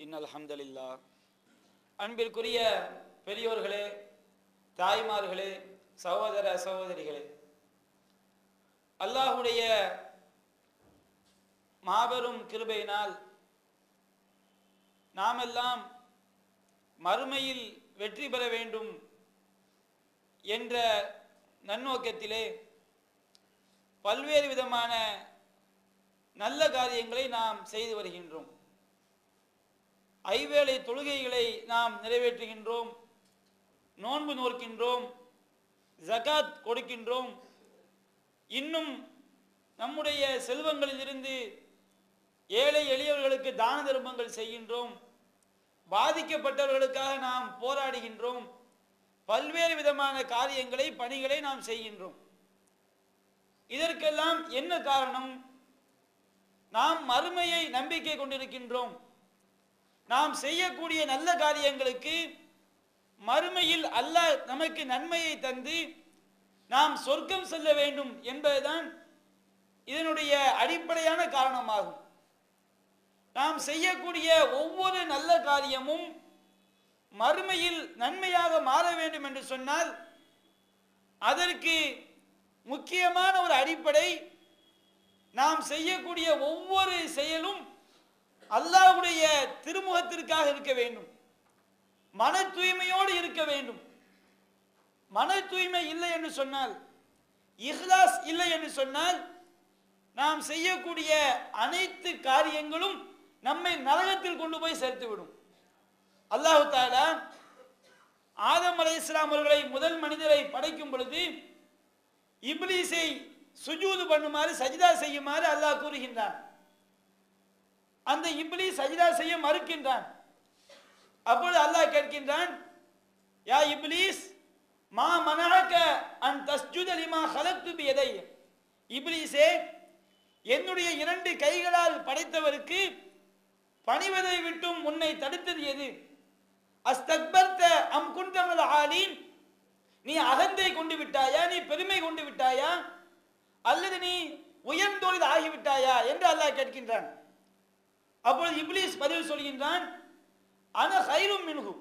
இன் அல்ஹம்துலில்லா அன்பிற்குரிய பெரியோர்களே தாய்மார்களே சகோதர சகோதரிகளே அல்லாஹுடைய மாபெரும் கிருபையினால் நாமெல்லாம் மறுமையில் வெற்றி பெற வேண்டும் என்ற நன்னோக்கத்திலே பல்வேறு விதமான நல்ல காரியங்களை நாம் செய்து வருகின்றோம் ஐவேளை தொழுகைகளை நாம் நிறைவேற்றுகின்றோம் நோன்பு நோக்கின்றோம் ஜகாத் கொடுக்கின்றோம் இன்னும் நம்முடைய செல்வங்களிலிருந்து ஏழை எளியவர்களுக்கு தான தர்மங்கள் செய்கின்றோம் பாதிக்கப்பட்டவர்களுக்காக நாம் போராடுகின்றோம் பல்வேறு விதமான காரியங்களை பணிகளை நாம் செய்கின்றோம் இதற்கெல்லாம் என்ன காரணம் நாம் மறுமையை நம்பிக்கை கொண்டிருக்கின்றோம் நாம் செய்யக்கூடிய நல்ல காரியங்களுக்கு மறுமையில் அல்லாஹ் நமக்கு நன்மையை தந்து நாம் சொர்க்கம் செல்ல வேண்டும் என்பதுதான் இதனுடைய அடிப்படையான காரணமாகும் நாம் செய்யக்கூடிய ஒவ்வொரு நல்ல காரியமும் மறுமையில் நன்மையாக மாற வேண்டும் என்று சொன்னால் அதற்கு முக்கியமான ஒரு அடிப்படை நாம் செய்யக்கூடிய ஒவ்வொரு செயலும் அல்லாஹ்வுடைய திருமுகத்திற்காக இருக்க வேண்டும் மன தூய்மையோடு இருக்க வேண்டும் மன தூய்மை இல்லை என்று சொன்னால் இஹ்லாஸ் இல்லை என்று சொன்னால் நாம் செய்யக்கூடிய அனைத்து காரியங்களும் நம்மை நரகத்தில் கொண்டு போய் சேர்த்துவிடும் அல்லாஹு தாலா ஆதம் அலை இஸ்லாம் அவர்களை முதல் மனிதரை படைக்கும் பொழுது இப்லீஸை சுஜூது பண்ணுமாறு சஜிதா செய்யுமாறு அல்லாஹ் கூறுகின்றான் அந்த இப்லீஸ் சஜிதா செய்ய மறுக்கின்றான் அப்பொழுது அல்லாஹ் கேட்கின்றான் யா இப்லீஸ் மா மனஹக அன் தஸ்ஜுத லிமா ஹலக்து பியதை இப்லீஸே என்னுடைய இரண்டு கைகளால் படைத்தவருக்கு பணிவதை விட்டும் உன்னை தடுத்தது எது அஸ்தக்பர்த அம் குண்டமல் ஆலீன் நீ அகந்தை கொண்டு விட்டாயா நீ பெருமை கொண்டு விட்டாயா அல்லது நீ உயர்ந்தோழில் ஆகிவிட்டாயா என்று அல்லாஹ் கேட்கின்றான் அப்பொழுது இப்லீஸ் பதில் சொல்கின்றான் அன ஹைரும் மின்ஹு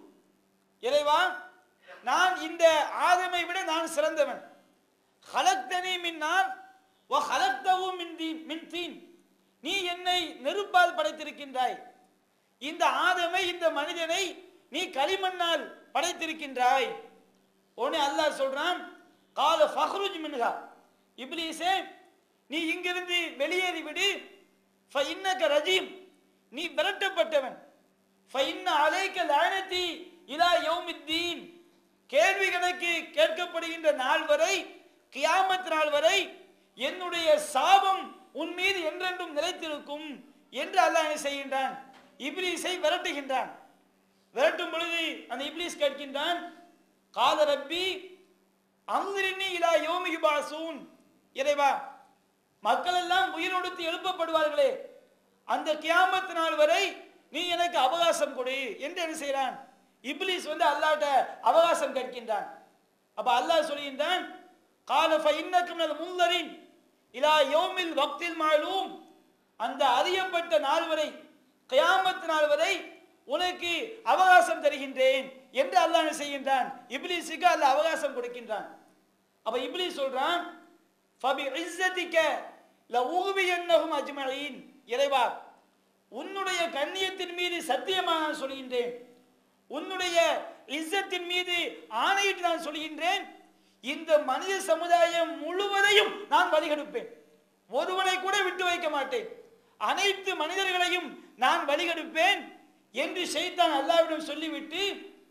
இறைவா நான் இந்த ஆதமை விட நான் சிறந்தவன் ஹலக்தனி மின்னார் ஓ ஹலக்தவு மின் தீன் மின் தீன் நீ என்னை நெருப்பால் படைத்திருக்கின்றாய் இந்த ஆதமை இந்த மனிதனை நீ களிமண்ணால் படைத்திருக்கின்றாய் உடனே அல்லாஹ் சொல்றான் கால ஃபஹ்ருஜ் மின்ஹா இப்லீஸே நீ இங்கிருந்து வெளியேறி விடு ஃபஇன்னக ரஜீம் நீ விரட்டப்பட்டவன் ஃபஇன்ன அலைக்க லானதி இலா யௌமித்தீன் கேள்வி கணக்கு கேட்கப்படுகின்ற நாள் வரை கியாமத் நாள் வரை என்னுடைய சாபம் உன் மீது என்றென்றும் நிலைத்திருக்கும் என்று அல்லாஹ் என்ன செய்கின்றான் இப்லீஸை விரட்டுகின்றான் விரட்டும் பொழுது அந்த இப்லீஸ் கேட்கின்றான் கால ரப்பி அங்கிரினி இலா யோமி யுபாசூன் இறைவா மக்கள் எல்லாம் உயிரோடுத்து எழுப்பப்படுவார்களே அந்த கியாமத் நாள் வரை நீ எனக்கு அவகாசம் கொடு என்று என்ன செய்கிறான் இப்லீஸ் வந்து அல்லாஹ்ட்ட அவகாசம் கேட்கின்றான் அப்ப அல்லாஹ் சொல்கின்றான் கால ஃபஇன்னக்கும் மினல் முன்தரின் இலா யௌமில் வக்தில் மாலூம் அந்த அறியப்பட்ட நாள் வரை கியாமத் நாள் வரை உனக்கு அவகாசம் தருகின்றேன் என்று அல்லாஹ் என்ன செய்கின்றான் இப்லீஸுக்கு அல்லாஹ் அவகாசம் கொடுக்கின்றான் அப்ப இப்லீஸ் சொல்றான் ஃபபி இஸ்ஸதிக லஊபியன்னஹும் அஜ்மஈன் இறைவா உன்னுடைய கண்ணியத்தின் மீது சத்தியமாக நான் சொல்கின்றேன் உன்னுடைய இஸ்ஸத்தின் மீது ஆணையிட்டு நான் சொல்கின்றேன் இந்த மனித சமுதாயம் முழுவதையும் நான் வழிகெடுப்பேன் ஒருவனை கூட விட்டு வைக்க மாட்டேன் அனைத்து மனிதர்களையும் நான் வழிகெடுப்பேன் என்று ஷைத்தான் அல்லாவிடம் சொல்லிவிட்டு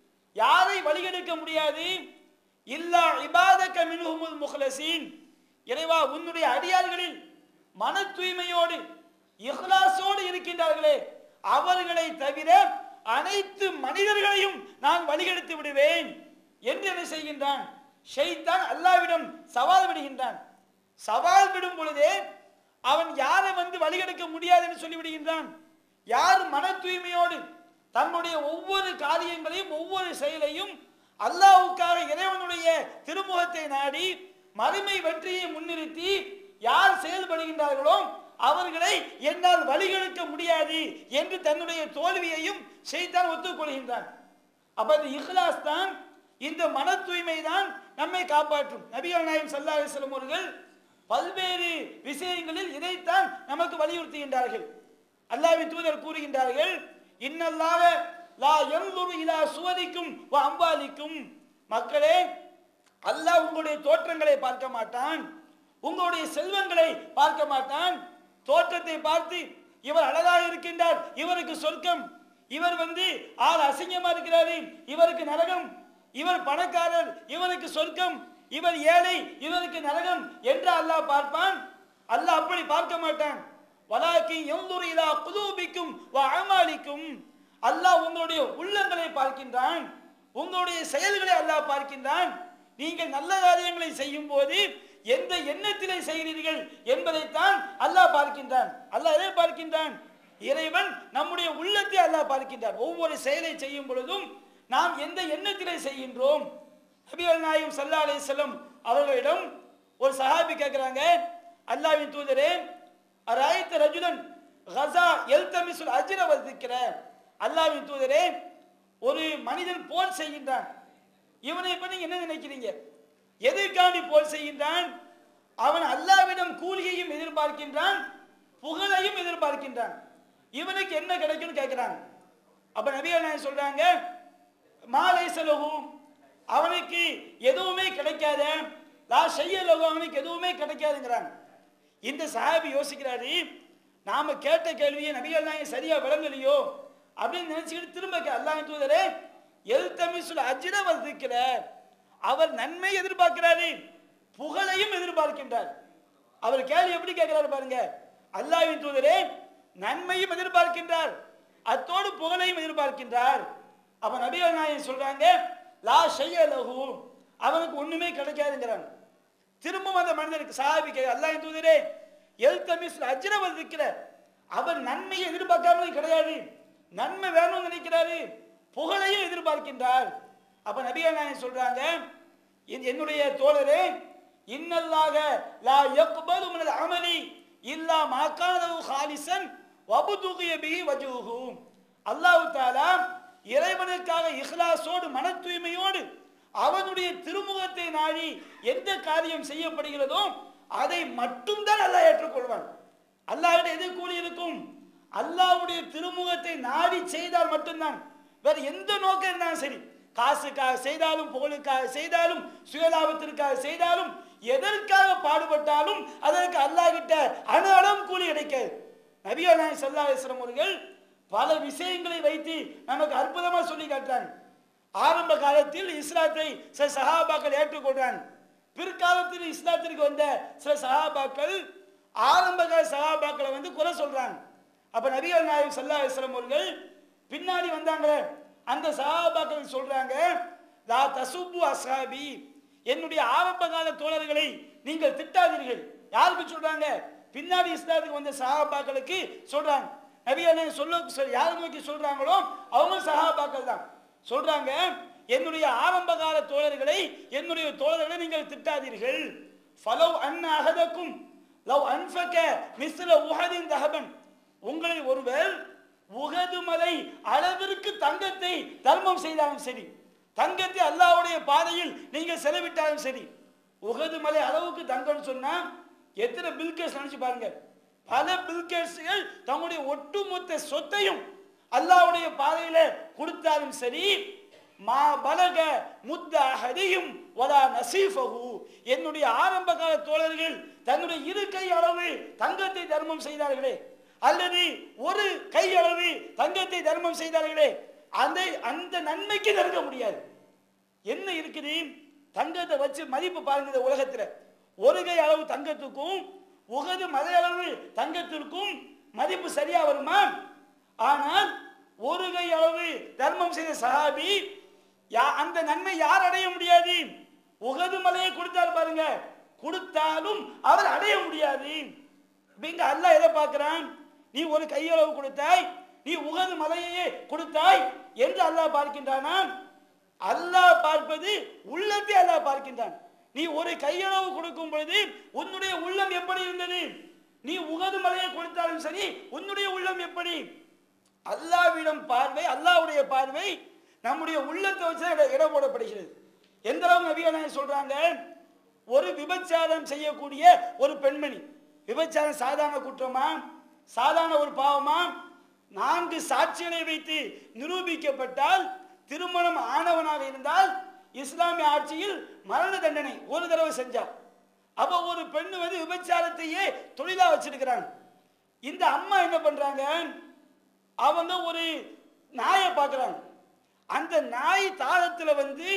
யாரை வழிகெடுக்க முடியாது இல்லா இபாதக மின்ஹுமுல் முஹ்லசீன் இறைவா உன்னுடைய அடியார்களில் மன தூய்மையோடு இஹ்லாஸோடு இருக்கின்றார்களே அவர்களை தவிர அனைத்து மனிதர்களையும் நான் வழிகெடுத்து விடுவேன் என்று என்ன செய்கின்றான் ஷைத்தான் அல்லாவிடம் சவால் விடுகின்றான் சவால் விடும் பொழுதே அவன் யாரை வந்து வழிகெடுக்க முடியாது என்று சொல்லிவிடுகின்றான் யார் மன தூய்மையோடு தன்னுடைய ஒவ்வொரு காரியங்களையும் ஒவ்வொரு செயலையும் அல்லாஹ்வுக்காக இறைவனுடைய திருமுகத்தை நாடி மறுமை வெற்றியை முன்னிறுத்தி யார் செயல்படுகின்றார்களோ அவர்களை என்னால் வழிகெடுக்க முடியாது என்று தன்னுடைய தோல்வியையும் செய்தான் ஒத்துக்கொள்கின்றான் அப்ப இந்த இஹ்லாஸ் தான் இந்த மன தூய்மை தான் நம்மை காப்பாற்றும் நபிகள் நாயம் சல்லா அலிஸ்லம் அவர்கள் பல்வேறு விஷயங்களில் இதைத்தான் நமக்கு வலியுறுத்துகின்றார்கள் அல்லாஹ்வின் தூதர் கூறுகின்றார்கள் இன்னல்லாக லா என்லுரு இலா சுவதிக்கும் வ அம்பாலிக்கும் மக்களே அல்லாஹ் உங்களுடைய தோற்றங்களை பார்க்க மாட்டான் உங்களுடைய செல்வங்களை பார்க்க மாட்டான் தோற்றத்தை பார்த்து இவர் அழகாக இருக்கின்றார் இவருக்கு சொர்க்கம் இவர் வந்து ஆள் அசிங்கமா இருக்கிறாரு இவருக்கு நரகம் இவர் பணக்காரர் இவருக்கு சொர்க்கம் இவர் ஏழை இவருக்கு நரகம் என்று அல்லாஹ் பார்ப்பான் அல்லாஹ் அப்படி பார்க்க மாட்டான் வலாக்கி எந்தூர் இலா குதூபிக்கும் வ அமாலிக்கும் அல்லாஹ் உங்களுடைய உள்ளங்களை பார்க்கின்றான் உங்களுடைய செயல்களை அல்லாஹ் பார்க்கின்றான் நீங்கள் நல்ல காரியங்களை செய்யும் போது எந்த எண்ணத்திலே செய்கிறீர்கள் என்பதைத்தான் அல்லாஹ் பார்க்கின்றான் அல்லாஹ் எதை பார்க்கின்றான் இறைவன் நம்முடைய உள்ளத்தை அல்லாஹ் பார்க்கின்றான் ஒவ்வொரு செயலை செய்யும் பொழுதும் நாம் எந்த எண்ணத்திலே செய்கின்றோம் நபிகள் நாயகம் சல்லா அலைஹிஸ்ஸலாம் அவர்களிடம் ஒரு சஹாபி கேட்குறாங்க அல்லாஹ்வின் தூதரே அராய்த்த ரஜுலன் கசா எல்தமிசுல் அஜிர வதிக்கிற அல்லாஹ்வின் தூதரே ஒரு மனிதன் போர் செய்கின்றான் இவனை இப்ப நீங்க என்ன நினைக்கிறீங்க எதற்காண்டி போர் செய்கின்றான் அவன் அல்லாவிடம் கூலியையும் எதிர்பார்க்கின்றான் புகழையும் எதிர்பார்க்கின்றான் இவனுக்கு என்ன கிடைக்கும்னு கேட்கிறான் அப்ப நபிகள் நாயகம் சொல்றாங்க மாலை செலவும் அவனுக்கு எதுவுமே கிடைக்காத லா செய்யலகு அவனுக்கு எதுவுமே கிடைக்காதுங்கிறான் இந்த சஹாபி யோசிக்கிறாரு நாம கேட்ட கேள்வியை நபிகள் நாயகம் சரியா விளங்கலையோ அப்படின்னு நினைச்சுக்கிட்டு திரும்ப கே- அல்லாஹ் தூதரே எல் தமிசுல் அஜிர வந்திருக்கிற அவர் நன்மை எதிர்பார்க்கிறாரு புகழையும் எதிர்பார்க்கின்றார் அவர் கேள்வி எப்படி கேட்கிறாரு பாருங்க அல்லாஹ்வின் தூதரே நன்மையும் எதிர்பார்க்கின்றார் அத்தோடு புகழையும் எதிர்பார்க்கின்றார் அப்ப நபிகள் நாயகம் சொல்றாங்க லா ஷையலஹு அவனுக்கு ஒண்ணுமே கிடைக்காதுங்கிறாங்க திரும்பவும் அந்த மனிதனுக்கு சாபி கே அல்லாஹ் தூதரே எல் தமிஸ் அஜ்ரவல் இருக்கிற அவர் நன்மையை எதிர்பார்க்காமலும் கிடையாது நன்மை வேணும்னு நினைக்கிறாரு புகழையும் எதிர்பார்க்கின்றார் அப்ப நபிகள் நாயகம் சொல்றாங்க "என்- என்னுடைய தோழரே இன்னல்லாக லா யக்பலு மினல் அமலி இல்லா மாகானவு ஹாலிசன் வபுதுகிய பிஹி வஜூஹு அல்லாஹ் தஆலா இறைவனுக்காக இஹ்லாஸோடு மன தூய்மையோடு அவனுடைய திருமுகத்தை நாடி எந்த காரியம் செய்யப்படுகிறதோ அதை மட்டும்தான் அல்லாஹ் ஏற்றுக்கொள்வான் அல்லாஹ்விட எது கூலி இருக்கும் அல்லாஹ்வுடைய திருமுகத்தை நாடி செய்தால் மட்டும்தான் வேற எந்த நோக்கம் இருந்தாலும் சரி காசுக்காக செய்தாலும் புகழுக்காக செய்தாலும் சுயலாபத்திற்காக செய்தாலும் எதற்காக பாடுபட்டாலும் அதற்கு அல்லாஹ் கிட்ட அணு அளவு கூலி கிடைக்காது நபிகள் நாயகம் ஸல்லல்லாஹு அலைஹி வஸல்லம் அவர்கள் பல விஷயங்களை வைத்து நமக்கு அற்புதமா சொல்லி காட்டுறாங்க ஆரம்ப காலத்தில் இஸ்லாத்தை சில சஹாபாக்கள் ஏற்றுக்கொண்டான் பிற்காலத்தில் இஸ்லாத்திற்கு வந்த சில சஹாபாக்கள் ஆரம்ப கால சஹாபாக்களை வந்து குறை சொல்றாங்க அப்ப நபிகள் நாயகம் ஸல்லல்லாஹு அலைஹி வஸல்லம் அவர்கள் பின்னாடி வந்தாங்களே அந்த சஹாபாக்கள் சொல்றாங்க லா தசுப்பு அஸ்ஹாபி என்னுடைய ஆரம்ப கால தோழர்களை நீங்கள் திட்டாதீர்கள் யாருக்கு சொல்றாங்க பின்னாடி இஸ்லாத்துக்கு வந்த சஹாபாக்களுக்கு சொல்றாங்க நபிகள் சொல்ல சொல் யார் நோக்கி சொல்றாங்களோ அவங்க சஹாபாக்கள் தான் சொல்றாங்க என்னுடைய ஆரம்ப கால தோழர்களை என்னுடைய தோழர்களை நீங்கள் திட்டாதீர்கள் ஃபலவ் அன் அகதக்கும் லவ் அன்ஃபக மிஸ்ல உஹதின் தஹபன் உங்களில் ஒருவர் உகது மலை அளவிற்கு தங்கத்தை தர்மம் செய்தாலும் சரி தங்கத்தை அல்லாஹ்வுடைய பாதையில் நீங்கள் செலவிட்டாலும் சரி உகது மலை அளவுக்கு தங்கம்னு சொன்னா எத்தனை பில்கேஸ் நினைச்சு பாருங்க பல பில்கேட்ஸ்கள் தங்களுடைய ஒட்டுமொத்த சொத்தையும் அல்லாஹ்வுடைய பாதையில கொடுத்தாலும் சரி மா பலக முத்த அஹதியும் வலா நசீஃபஹு என்னுடைய ஆரம்ப கால தோழர்கள் தன்னுடைய இரு கை அளவு தங்கத்தை தர்மம் செய்தார்களே அல்லது ஒரு கை அளவு தங்கத்தை தர்மம் செய்தார்களே அந்த அந்த நன்மைக்கு நெருங்க முடியாது என்ன இருக்குது தங்கத்தை வச்சு மதிப்பு பாருங்க இந்த உலகத்துல ஒரு கை அளவு தங்கத்துக்கும் உகது மலை அளவு தங்கத்திற்கும் மதிப்பு சரியா வருமா ஆனால் ஒரு கை அளவு தர்மம் செய்த சஹாபி யா- அந்த நன்மை யார் அடைய முடியாது உகது மலையை கொடுத்தாரு பாருங்க கொடுத்தாலும் அவர் அடைய முடியாது இப்ப இங்க அல்லாஹ் எதை பார்க்கிறான் நீ ஒரு கையளவு கொடுத்தாய் நீ உகது மலையையே கொடுத்தாய் என்று அல்லாஹ் பார்க்கின்றானா அல்லாஹ் பார்ப்பது உள்ளத்தை அல்லாஹ் பார்க்கின்றான் நீ ஒரு கையளவு கொடுக்கும் பொழுது உன்னுடைய உள்ளம் எப்படி இருந்தது நீ உகது மலையை கொடுத்தாலும் சரி உன்னுடைய உள்ளம் எப்படி அல்லாவிடம் பார்வை அல்லாவுடைய பார்வை நம்முடைய உள்ளத்தை வச்சு தான் இட- இடம் போடப்படுகிறது எந்த அளவுக்கு நபிகள் சொல்றாங்க ஒரு விபச்சாரம் செய்யக்கூடிய ஒரு பெண்மணி விபச்சாரம் சாதாரண குற்றமா சாதாரண ஒரு பாவமா நான்கு சாட்சிகளை வைத்து நிரூபிக்கப்பட்டால் திருமணம் ஆனவனாக இருந்தால் இஸ்லாமிய ஆட்சியில் மரண தண்டனை ஒரு தடவை செஞ்சார் அப்ப ஒரு பெண்ணு வந்து விபச்சாரத்தையே தொழிலா வச்சிருக்கிறாங்க இந்த அம்மா என்ன பண்றாங்க அவங்க ஒரு நாயை பார்க்குறாங்க அந்த நாய் தாளத்துல வந்து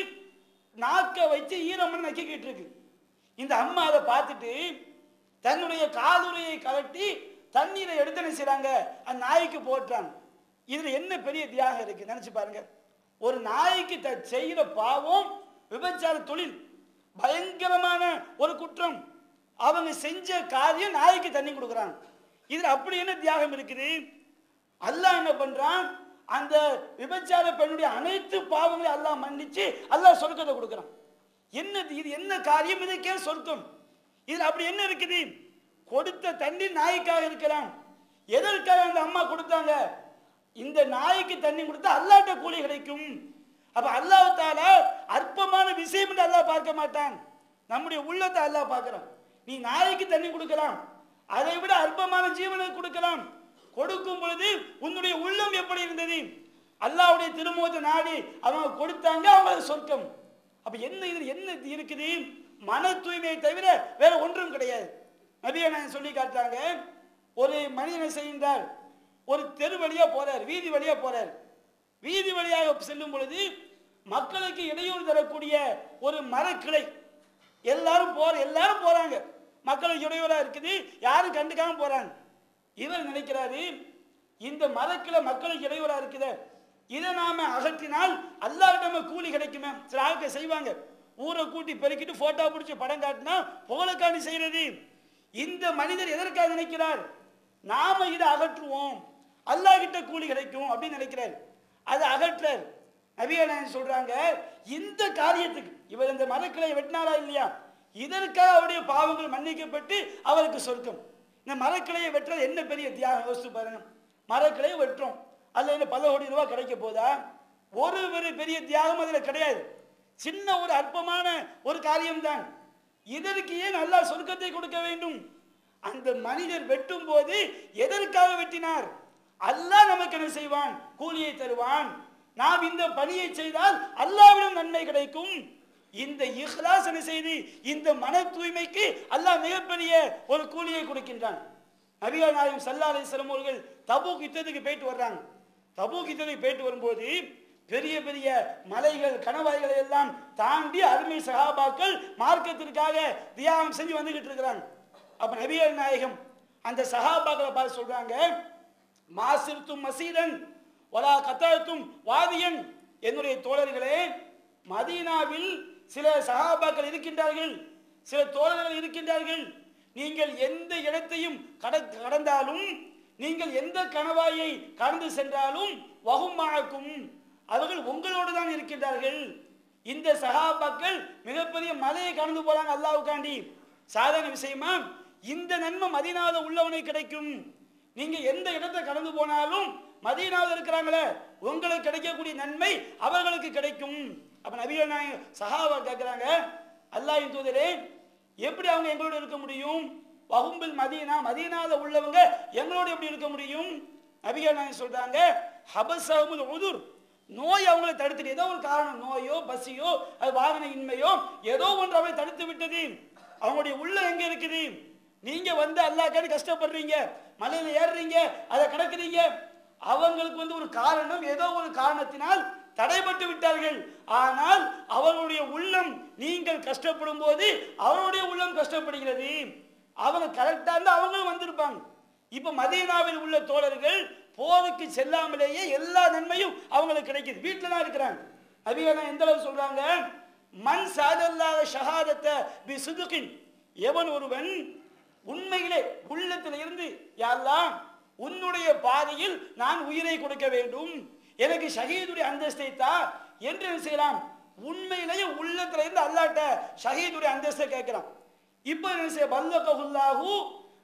நாக்க வச்சு ஈரமண் நக்கிக்கிட்டு இருக்கு இந்த அம்மா அதை பார்த்துட்டு தன்னுடைய காலுறையை கலட்டி தண்ணீரை எடுத்து என்ன செய்றாங்க அந்த நாய்க்கு போட்டுறாங்க இதுல என்ன பெரிய தியாகம் இருக்கு நினைச்சு பாருங்க ஒரு நாய்க்கு த செய்கிற பாவம் விபச்சார தொழில் பயங்கரமான ஒரு குற்றம் அவங்க செஞ்ச காரியம் நாய்க்கு தண்ணி கொடுக்குறாங்க இதுல அப்படி என்ன தியாகம் இருக்குது அல்லாஹ் என்ன பண்றான் அந்த விபச்சார பெண்ணுடைய அனைத்து பாவங்களையும் அல்லாஹ் மன்னிச்சு அல்லாஹ் சொர்க்கத்தை கொடுக்குறான் என்ன இது என்ன காரியம் இதுக்கே சொர்க்கம் இதுல அப்படி என்ன இருக்குது கொடுத்த தண்ணி நாய்க்காக இருக்கலாம் எதற்காக அந்த அம்மா கொடுத்தாங்க இந்த நாய்க்கு தண்ணி கொடுத்தா அல்லாட்ட கூலி கிடைக்கும் அப்ப அல்லாஹ் தால அற்பமான விஷயம் என்று அல்லாஹ் பார்க்க மாட்டான் நம்முடைய உள்ளத்தை அல்லாஹ் பார்க்கிறான் நீ நாய்க்கு தண்ணி கொடுக்கலாம் அதை விட அற்பமான ஜீவனுக்கு கொடுக்கலாம் கொடுக்கும் பொழுது உன்னுடைய உள்ளம் எப்படி இருந்தது அல்லாஹ்வுடைய திருமுகத்தை நாடி அவங்க கொடுத்தாங்க அவங்க சொர்க்கம் அப்ப என்ன இது என்ன இருக்குது மன தூய்மையை தவிர வேற ஒன்றும் கிடையாது நபியை நான் சொல்லி காட்டுறாங்க ஒரு மனிதனை செய்கின்றார் ஒரு தெரு வழியா போறார் வீதி வழியா போறார் வீதி வழியாக செல்லும் பொழுது மக்களுக்கு இடையூறு தரக்கூடிய ஒரு மரக்கிளை எல்லாரும் போற எல்லாரும் போறாங்க மக்களுக்கு இடையூறா இருக்குது யாரும் கண்டுக்காம போறாங்க இவர் நினைக்கிறாரு இந்த மரக்கிளை மக்களுக்கு இடையூறா இருக்குதே இதை நாம அகற்றினால் அல்லாஹ்விடம் கூலி கிடைக்குமே சில ஆட்கள் செய்வாங்க ஊரை கூட்டி பெருக்கிட்டு போட்டோ பிடிச்சி படம் காட்டினா புகழுக்காண்டி செய்யறது இந்த மனிதர் எதற்காக நினைக்கிறார் நாம இதை அகற்றுவோம் அல்லாஹ் கிட்ட கூலி கிடைக்கும் அப்படின்னு நினைக்கிறார் அதை அகற்றார் நபிகள் சொல்றாங்க இந்த காரியத்துக்கு இவர் இந்த மரக்கிளையை வெட்டினாரா இல்லையா இதற்காக அவருடைய பாவங்கள் மன்னிக்கப்பட்டு அவருக்கு சொர்க்கம் இந்த மரக்கிளையை வெட்டுறது என்ன பெரிய தியாகம் யோசிச்சு பாருங்க மரக்கிளையை வெட்டுறோம் அதுல என்ன பல கோடி ரூபாய் கிடைக்க போதா ஒரு ஒரு பெரிய தியாகம் அதுல கிடையாது சின்ன ஒரு அற்பமான ஒரு காரியம்தான் இதற்கு ஏன் அல்லாஹ் சொர்க்கத்தை கொடுக்க வேண்டும் அந்த மனிதர் வெட்டும் போது எதற்காக வெட்டினார் அல்லாஹ் நமக்கு என்ன செய்வான் கூலியை தருவான் நாம் இந்த பணியை செய்தால் அல்லாவிடம் நன்மை கிடைக்கும் இந்த இஹ்லாஸ் என்ன செய்து இந்த மன தூய்மைக்கு அல்லாஹ் மிகப்பெரிய ஒரு கூலியை கொடுக்கின்றான் நபிகள் நாயகம் சல்லா அலிஸ்லாம் அவர்கள் தபூக் யுத்தத்துக்கு போயிட்டு வர்றாங்க தபூக் யுத்தத்துக்கு போயிட்டு வரும்போது பெரிய பெரிய மலைகள் கணவாய்களை எல்லாம் தாண்டி அருமை சகாபாக்கள் மார்க்கத்திற்காக தியாகம் செஞ்சு வந்துகிட்டு இருக்கிறாங்க அப்ப நபிகள் நாயகம் அந்த சகாபாக்களை பார்த்து சொல்றாங்க மாசிர்த்தும் மசீதன் ஒலா கத்தாத்தும் வாதியன் என்னுடைய தோழர்களே மதீனாவில் சில சகாபாக்கள் இருக்கின்றார்கள் சில தோழர்கள் இருக்கின்றார்கள் நீங்கள் எந்த இடத்தையும் கட கடந்தாலும் நீங்கள் எந்த கணவாயை கடந்து சென்றாலும் வகுமாக்கும் அவர்கள் உங்களோடு தான் இருக்கின்றார்கள் இந்த சகாபாக்கள் மிகப்பெரிய மலையை கடந்து போறாங்க அல்லாவுக்காண்டி சாதாரண விஷயமா இந்த நன்மை மதீனாவில் உள்ளவனுக்கு கிடைக்கும் நீங்க எந்த இடத்தை கடந்து போனாலும் மதீனாவில் இருக்கிறாங்களே உங்களுக்கு கிடைக்கக்கூடிய நன்மை அவர்களுக்கு கிடைக்கும் அப்ப நபிகள் நாயகம் சஹாபா கேட்கிறாங்க அல்லாஹ்வின் தூதரே எப்படி அவங்க எங்களோட இருக்க முடியும் வகும்பில் மதீனா மதீனாவில் உள்ளவங்க எங்களோட எப்படி இருக்க முடியும் நபிகள் நாயகம் சொல்றாங்க ஹபசமுல் உதுர் நோய் அவங்களை தடுத்துட்டு ஏதோ ஒரு காரணம் நோயோ பசியோ அது வாகன இன்மையோ ஏதோ ஒன்று அவரை தடுத்து விட்டது அவங்களுடைய உள்ள எங்க இருக்குது நீங்க வந்து அல்லாக்காண்டி கஷ்டப்படுறீங்க மலையில ஏறுறீங்க அதை கடக்குறீங்க அவங்களுக்கு வந்து ஒரு காரணம் ஏதோ ஒரு காரணத்தினால் தடைபட்டு விட்டார்கள் ஆனால் அவர்களுடைய உள்ளம் நீங்கள் கஷ்டப்படும் போது அவருடைய உள்ளம் கஷ்டப்படுகிறது அவங்க கரெக்டா இருந்தா அவங்களும் வந்திருப்பாங்க இப்ப மதீனாவில் உள்ள தோழர்கள் போருக்கு செல்லாமலேயே எல்லா நன்மையும் அவங்களுக்கு கிடைக்குது வீட்டில் தான் இருக்கிறாங்க நபிகள் எந்த அளவு சொல்றாங்க மண் சாதல்லாத ஷஹாதத்தை பி சுதுகின் எவன் ஒருவன் உண்மையிலே உள்ளத்தில் இருந்து யாரெல்லாம் உன்னுடைய பாதையில் நான் உயிரை கொடுக்க வேண்டும் எனக்கு ஷஹீதுடைய அந்தஸ்தை தா என்று என்ன செய்யலாம் உண்மையிலேயே உள்ளத்துல இருந்து அல்லாட்ட ஷஹீதுடைய அந்தஸ்தை கேட்கிறான் இப்போ என்ன செய்ய வல்லகஹுல்லாஹு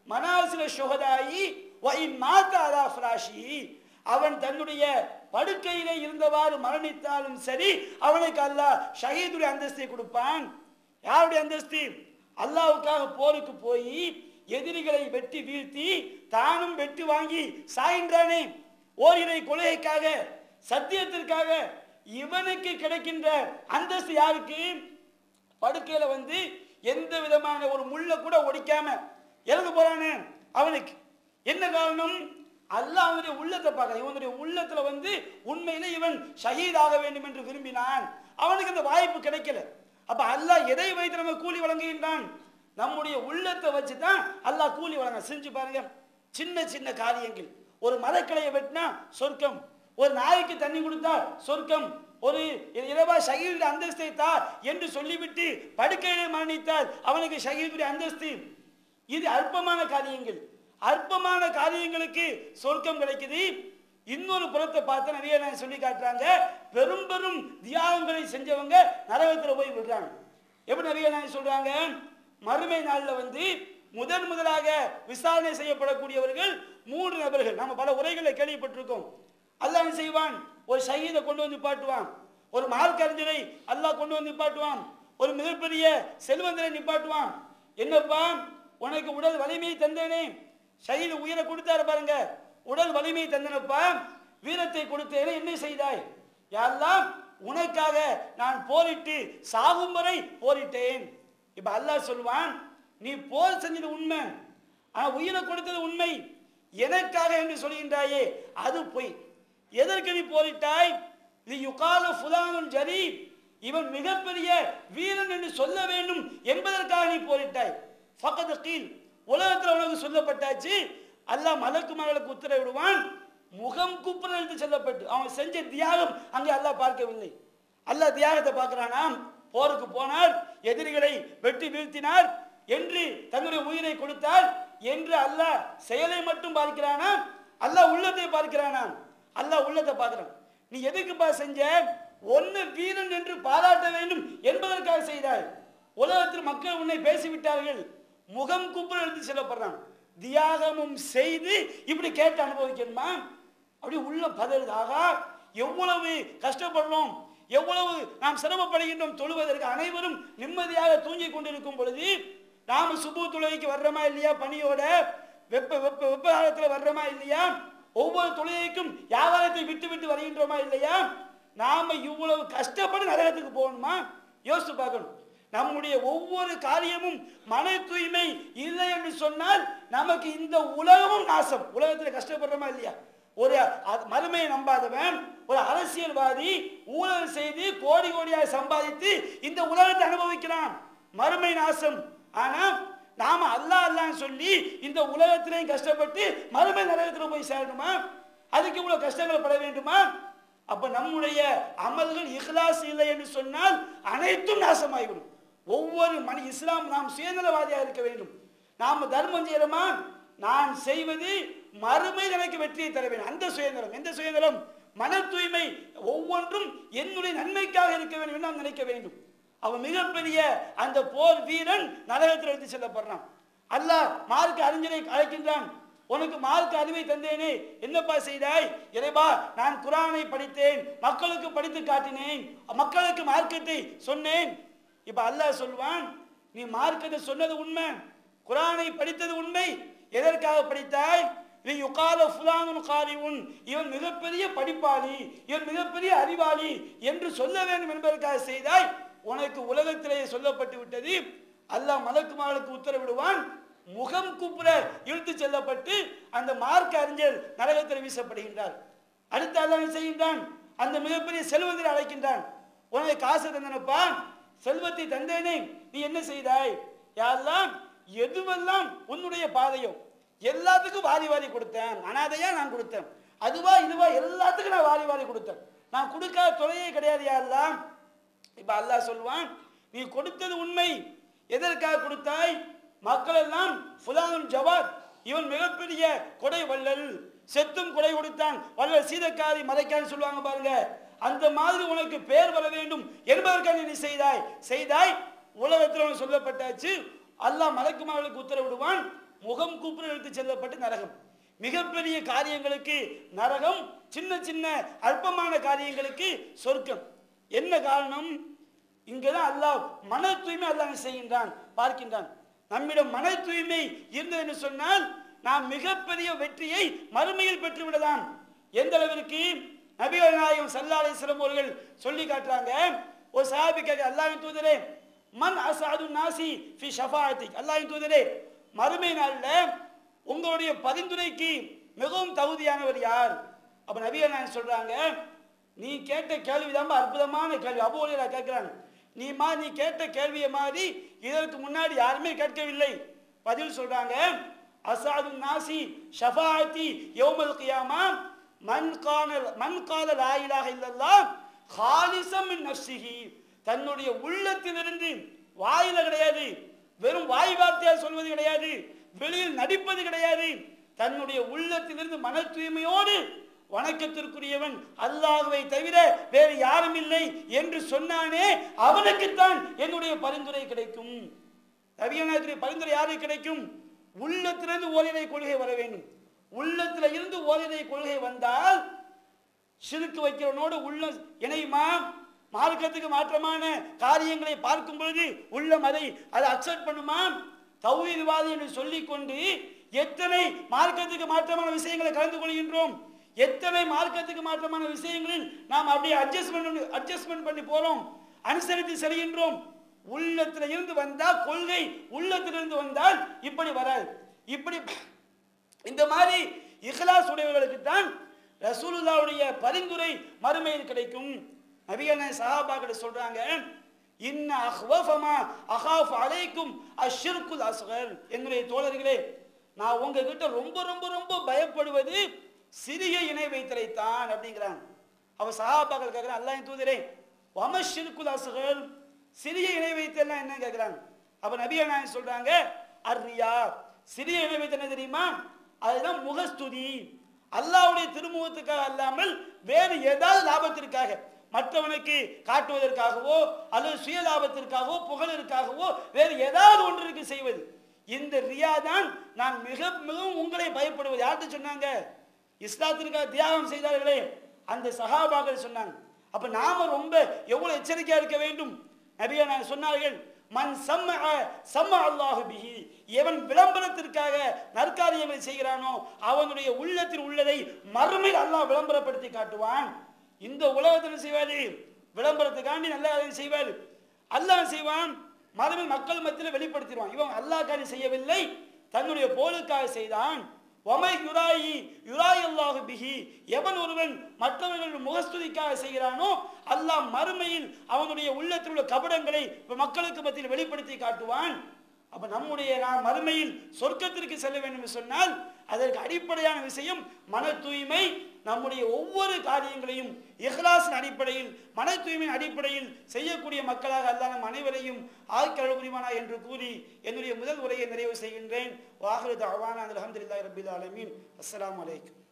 மனாசில சுகதாயி வயின் மாதா அலா ஃபிராஷி அவன் தன்னுடைய படுக்கையிலே இருந்தவாறு மரணித்தாலும் சரி அவனுக்கு அல்லாஹ் ஷஹீதுடைய அந்தஸ்தை கொடுப்பான் யாருடைய அந்தஸ்து அல்லாஹ்வுக்காக போருக்கு போய் எதிரிகளை வெட்டி வீழ்த்தி தானும் வெட்டி வாங்கி சாகின்றானே ஓரிரை கொலைக்காக சத்தியத்திற்காக இவனுக்கு கிடைக்கின்ற அந்தஸ்து யாருக்கு படுக்கையில வந்து எந்த விதமான ஒரு முள்ள கூட ஒடிக்காம இறந்து போறானே அவனுக்கு என்ன காரணம் அல்லாஹ் அவனுடைய உள்ளத்தை பார்க்க இவனுடைய உள்ளத்துல வந்து உண்மையில இவன் ஷஹீதாக வேண்டும் என்று விரும்பினான் அவனுக்கு அந்த வாய்ப்பு கிடைக்கல அப்ப அல்லாஹ் எதை வைத்து நம்ம கூலி வழங்குகின்றான் நம்முடைய உள்ளத்தை வச்சு தான் அல்லாஹ் கூலி வழங்க செஞ்சு பாருங்க சின்ன சின்ன காரியங்கள் ஒரு மரக்கிளையை வெட்டினா சொர்க்கம் ஒரு நாய்க்கு தண்ணி கொடுத்தா சொர்க்கம் ஒரு இரவா ஷஹீதுடைய அந்தஸ்தை தா என்று சொல்லிவிட்டு படுக்கையிலே மரணித்தால் அவனுக்கு ஷஹீதுடைய அந்தஸ்து இது அற்பமான காரியங்கள் அற்பமான காரியங்களுக்கு சொர்க்கம் கிடைக்குது இன்னொரு புறத்தை பார்த்து நிறைய நான் சொல்லி காட்டுறாங்க பெரும் பெரும் தியாகங்களை செஞ்சவங்க நரகத்துல போய் விடுறாங்க எப்படி நிறைய நான் சொல்றாங்க மறுமை நாள்ல வந்து முதன் முதலாக விசாரணை செய்யப்படக்கூடியவர்கள் மூன்று நபர்கள் நம்ம பல உரைகளை கேள்விப்பட்டிருக்கோம் அல்லாஹ் என்ன செய்வான் ஒரு ஷஹீதை கொண்டு வந்து நிப்பாட்டுவான் ஒரு மார்க் அறிஞரை அல்லாஹ் கொண்டு வந்து நிப்பாட்டுவான் ஒரு மிகப்பெரிய செல்வந்தரை நிப்பாட்டுவான் என்னப்பா உனக்கு உடல் வலிமையை தந்தேனே ஷஹீது உயிரை கொடுத்தாரு பாருங்க உடல் வலிமையை தந்தனப்பா வீரத்தை கொடுத்தேனே என்ன செய்தாய் யாரெல்லாம் உனக்காக நான் போரிட்டு சாகும் வரை போரிட்டேன் இப்ப அல்லாஹ் சொல்வான் நீ போர் செஞ்சது உண்மை ஆனா உயிரை கொடுத்தது உண்மை எனக்காக என்று சொல்கின்றாயே அது பொய் எதற்கு நீ போரிட்டாய் இது யுகால ஃபுலானுன் ஜரி இவன் மிகப்பெரிய வீரன் என்று சொல்ல வேண்டும் என்பதற்காக நீ போரிட்டாய் ஃபக்கத் கீல் உலகத்தில் உனக்கு சொல்லப்பட்டாச்சு அல்லாஹ் மலக்குமார்களுக்கு உத்தரவிடுவான் முகம் குப்புற எழுத்து செல்லப்பட்டு அவன் செஞ்ச தியாகம் அங்கே அல்லாஹ் பார்க்கவில்லை அல்லாஹ் தியாகத்தை பார்க்கிறானாம் போருக்கு போனார் எதிரிகளை வெட்டி வீழ்த்தினார் என்று தன்னுடைய உயிரை கொடுத்தார் என்று அல்லாஹ் செயலை மட்டும் பார்க்கிறானா அல்லாஹ் உள்ளத்தை பார்க்கிறானாம் அல்லாஹ் உள்ளத்தை பார்க்கிறான் நீ எதுக்குப்பா செஞ்ச ஒன்னு வீரன் என்று பாராட்ட வேண்டும் என்பதற்காக செய்தாய் உலகத்தில் மக்கள் உன்னை பேசிவிட்டார்கள் முகம் குப்புற எழுதி செல்லப்படுறான் தியாகமும் செய்து இப்படி கேட்டு அனுபவிக்கணுமா அப்படி உள்ள பதறுது ஆகா எவ்வளவு கஷ்டப்படுறோம் எவ்வளவு நாம் சிரமப்படுகின்றோம் தொழுவதற்கு அனைவரும் நிம்மதியாக தூங்கிக் கொண்டிருக்கும் பொழுது நாம சுபு தொழுகைக்கு வர்றோமா இல்லையா பணியோட வெப்ப வெப்ப வெப்ப காலத்துல வர்றோமா இல்லையா ஒவ்வொரு தொழுகைக்கும் வியாபாரத்தை விட்டு விட்டு வருகின்றோமா இல்லையா நாம இவ்வளவு கஷ்டப்பட்டு நரகத்துக்கு போகணுமா யோசித்து பார்க்கணும் நம்முடைய ஒவ்வொரு காரியமும் மன தூய்மை இல்லை என்று சொன்னால் நமக்கு இந்த உலகமும் நாசம் உலகத்தில் கஷ்டப்படுறோமா இல்லையா ஒரு அ- மறுமையை நம்பாதவன் ஒரு அரசியல்வாதி ஊழல் செய்து கோடி கோடியாக சம்பாதித்து இந்த உலகத்தை அனுபவிக்கிறான் மறுமை நாசம் ஆனா நாம அல்லாஹ் அல்லாஹ் சொல்லி இந்த உலகத்திலையும் கஷ்டப்பட்டு மறுமை நரகத்தில் போய் சேரணுமா அதுக்கு இவ்வளவு கஷ்டங்கள் பட வேண்டுமா அப்ப நம்முடைய அமல்கள் இஹ்லாஸ் இல்லை என்று சொன்னால் அனைத்தும் நாசமாகிவிடும் ஒவ்வொரு மனி இஸ்லாம் நாம் சுயநலவாதியாக இருக்க வேண்டும் நாம் தர்மம் செய்யறோமா நான் செய்வது மறுமை எனக்கு வெற்றியை தர வேண்டும் அந்த சுயநலம் எந்த சுயநலம் மன தூய்மை ஒவ்வொன்றும் என்னுடைய நன்மைக்காக இருக்க வேண்டும் என்று நாம் நினைக்க வேண்டும் அவன் மிகப்பெரிய அந்த போர் வீரன் நரகத்தில் எடுத்து செல்லப்படுறான் அல்லாஹ் மார்க்க அறிஞரை அழைக்கின்றான் உனக்கு மார்க்க அறிவை தந்தேனே என்னப்பா செய்தாய் இறைவா நான் குரானை படித்தேன் மக்களுக்கு படித்து காட்டினேன் மக்களுக்கு மார்க்கத்தை சொன்னேன் இப்ப அல்லாஹ் சொல்வான் நீ மார்க்கத்தை சொன்னது உண்மை குரானை படித்தது உண்மை எதற்காக படித்தாய் நீ யுகால ஃபுலானுன் காரிவுன் இவன் மிகப்பெரிய படிப்பாளி இவன் மிகப்பெரிய அறிவாளி என்று சொல்ல வேண்டும் என்பதற்காக செய்தாய் உனக்கு உலகத்திலேயே சொல்லப்பட்டு விட்டது அல்லாஹ் மலக்குமார்களுக்கு உத்தரவிடுவான் முகம் குப்புற இழுத்து செல்லப்பட்டு அந்த மார்க்க அறிஞர் நரகத்தில் வீசப்படுகின்றார் அடுத்து அல்லாஹ் என்ன செய்கின்றான் அந்த மிகப்பெரிய செல்வத்தில் அழைக்கின்றான் உனக்கு காசு தந்தனப்பா செல்வத்தை தந்தேனே நீ என்ன செய்தாய் யாரெல்லாம் எதுவெல்லாம் உன்னுடைய பாதையோ எல்லாத்துக்கும் வாரி வாரி கொடுத்தேன் அனாதையா நான் கொடுத்தேன் அதுவா இதுவா எல்லாத்துக்கும் நான் வாரி வாரி கொடுத்தேன் நான் கொடுக்காத தொலையே கிடையாது யாரெல்லாம் இப்ப அல்லாஹ் சொல்வான் நீ கொடுத்தது உண்மை எதற்காக கொடுத்தாய் மக்கள் எல்லாம் ஃபுலானுன் ஜவாத் இவன் மிகப்பெரிய கொடை வள்ளல் செத்தும் கொடை கொடுத்தான் வள்ளல் சீதக்காரி மலைக்காரி சொல்லுவாங்க பாருங்க அந்த மாதிரி உனக்கு பேர் வர வேண்டும் என்பதற்காக நீ செய்தாய் செய்தாய் உலகத்தில் உனக்கு சொல்லப்பட்டாச்சு அல்லாஹ் மலக்குமார்களுக்கு உத்தரவிடுவான் முகம் கூப்புற எடுத்து செல்லப்பட்டு நரகம் மிகப்பெரிய காரியங்களுக்கு நரகம் சின்ன சின்ன அற்பமான காரியங்களுக்கு சொர்க்கம் என்ன காரணம் இங்கதான் அல்லாஹ் மன தூய்மை அல்லாஹ் என்ன செய்கின்றான் பார்க்கின்றான் நம்மிடம் மன தூய்மை இருந்தது என்று சொன்னால் நாம் மிகப்பெரிய வெற்றியை மறுமையில் பெற்று விடலாம் எந்த அளவிற்கு நபிகள் நாயகம் சல்லா அலிஸ்லம் அவர்கள் சொல்லி காட்டுறாங்க ஒரு சாபி கேட்க அல்லாஹின் தூதரே மன் அசாது நாசி ஃபி ஷஃபாஅத்திக் அல்லாஹின் தூதரே மறுமை நாள்ல உங்களுடைய பரிந்துரைக்கு மிகவும் தகுதியானவர் யார் அப்ப நபிகள் நாயகம் சொல்றாங்க நீ கேட்ட கேள்விதான் அற்புதமான கேள்வி அபோலியா கேட்கிறாங்க நீ மா நீ கேட்ட கேள்வியை மாதிரி இதற்கு முன்னாடி யாருமே கேட்கவில்லை பதில் சொல்றாங்க அசாது நாசி ஷஃபாஅத்தி யௌமல் கியாமா மன் கான மன் கால லா இலாஹ இல்லல்லாஹ் காலிசம் மின் நஃப்ஸிஹி தன்னுடைய உள்ளத்திலிருந்து வாயில கிடையாது வெறும் வாய் வார்த்தையால் சொல்வது கிடையாது வெளியில் நடிப்பது கிடையாது தன்னுடைய உள்ளத்திலிருந்து மன தூய்மையோடு வணக்கத்திற்குரியவன் அல்லாஹ்வை தவிர வேறு யாரும் இல்லை என்று சொன்னானே அவனுக்குத்தான் என்னுடைய பரிந்துரை கிடைக்கும் நபியநாயகத்துடைய பரிந்துரை யாருக்கு கிடைக்கும் உள்ளத்திலிருந்து ஓரிரை கொள்கை வர வேண்டும் உள்ளத்துல இருந்து ஓரிரை கொள்கை வந்தால் சிறுக்கு வைக்கிறவனோடு உள்ள இணையுமா மார்க்கத்துக்கு மாற்றமான காரியங்களை பார்க்கும் பொழுது உள்ளம் அதை அதை அக்செப்ட் பண்ணுமா தௌஹீத்வாதி என்று சொல்லிக்கொண்டு எத்தனை மார்க்கத்துக்கு மாற்றமான விஷயங்களை கலந்து கொள்கின்றோம் எத்தனை மார்க்கத்துக்கு மாற்றமான விஷயங்களில் நாம் அப்படியே அட்ஜஸ்ட்மெண்ட் அட்ஜஸ்ட்மெண்ட் பண்ணி போறோம் அனுசரித்து செல்கின்றோம் உள்ளத்துல இருந்து வந்தால் கொள்கை உள்ளத்திலிருந்து வந்தால் இப்படி வராது இப்படி இந்த மாதிரி இஹ்லாஸ் உடையவர்களுக்கு தான் ரசூலுல்லாவுடைய பரிந்துரை மறுமையில் கிடைக்கும் நபிகள் சஹாபாக்கள் சொல்றாங்க இன்ன அஹ்வஃபமா அஹாஃப் அலைக்கும் அஷ்ஷிர்குல் அஸ்கர் என்னுடைய தோழர்களே நான் உங்ககிட்ட ரொம்ப ரொம்ப ரொம்ப பயப்படுவது சிறிய இணை வைத்தலைத்தான் அப்படிங்கிறாங்க அவ சஹாபாக்கள் கேட்கிறான் அல்லாஹ் தூதரே வமஷிர்குல் அஸ்கர் சிறிய இணை வைத்தல்லாம் என்ன கேட்கிறாங்க அப்ப நபியா நாயகம் சொல்றாங்க அர்ரியா சிறிய இணை வைத்தல் என்ன தெரியுமா அதுதான் முகஸ்துதி அல்லாஹ்வுடைய திருமுகத்துக்காக அல்லாமல் வேறு ஏதாவது லாபத்திற்காக மற்றவனுக்கு காட்டுவதற்காகவோ அல்லது சுய லாபத்திற்காகவோ புகழிற்காகவோ வேறு ஏதாவது ஒன்றிற்கு செய்வது இந்த ரியா தான் நான் மிக மிகவும் உங்களை பயப்படுவது யார்கிட்ட சொன்னாங்க இஸ்லாத்திற்காக தியாகம் செய்தார்களே அந்த சஹாபாக்கள் சொன்னாங்க அப்ப நாம ரொம்ப எவ்வளவு எச்சரிக்கையா இருக்க வேண்டும் நபியா நான் சொன்னார்கள் மன் சம்ம சம்ம அல்லாஹு பிஹி எவன் விளம்பரத்திற்காக நற்காரியங்களை செய்கிறானோ அவனுடைய உள்ளத்தில் உள்ளதை மறுமையில் அல்லாஹ் விளம்பரப்படுத்தி காட்டுவான் இந்த உலகத்தில் செய்வாரு விளம்பரத்துக்காண்டி நல்ல காரியம் செய்வார் அல்லாஹ் செய்வான் மறுமையில் மக்கள் மத்தியில் வெளிப்படுத்திடுவான் இவன் அல்லாஹ் காரியம் செய்யவில்லை தன்னுடைய போலுக்காக செய்தான் ஒமை யுராயி யுராய் அல்லாஹு பிஹி எவன் ஒருவன் மற்றவர்கள் முகஸ்துதிக்காக செய்கிறானோ அல்லாஹ் மறுமையில் அவனுடைய உள்ளத்தில் உள்ள கபடங்களை மக்களுக்கு மத்தியில் வெளிப்படுத்தி காட்டுவான் அப்ப நம்முடைய நாம் மறுமையில் சொர்க்கத்திற்கு செல்ல வேண்டும் என்று சொன்னால் அதற்கு அடிப்படையான விஷயம் மன தூய்மை நம்முடைய ஒவ்வொரு காரியங்களையும் இஹ்லாஸின் அடிப்படையில் மன தூய்மையின் அடிப்படையில் செய்யக்கூடிய மக்களாக அல்லாஹ் நம் அனைவரையும் ஆய்க்கழ புரிவானா என்று கூறி என்னுடைய முதல் உரையை நிறைவு செய்கின்றேன் வாஹரு தாவானா அலமதுல்லாஹி ரபில் ஆலமீன் அஸ்ஸலாமு அலைக்கும்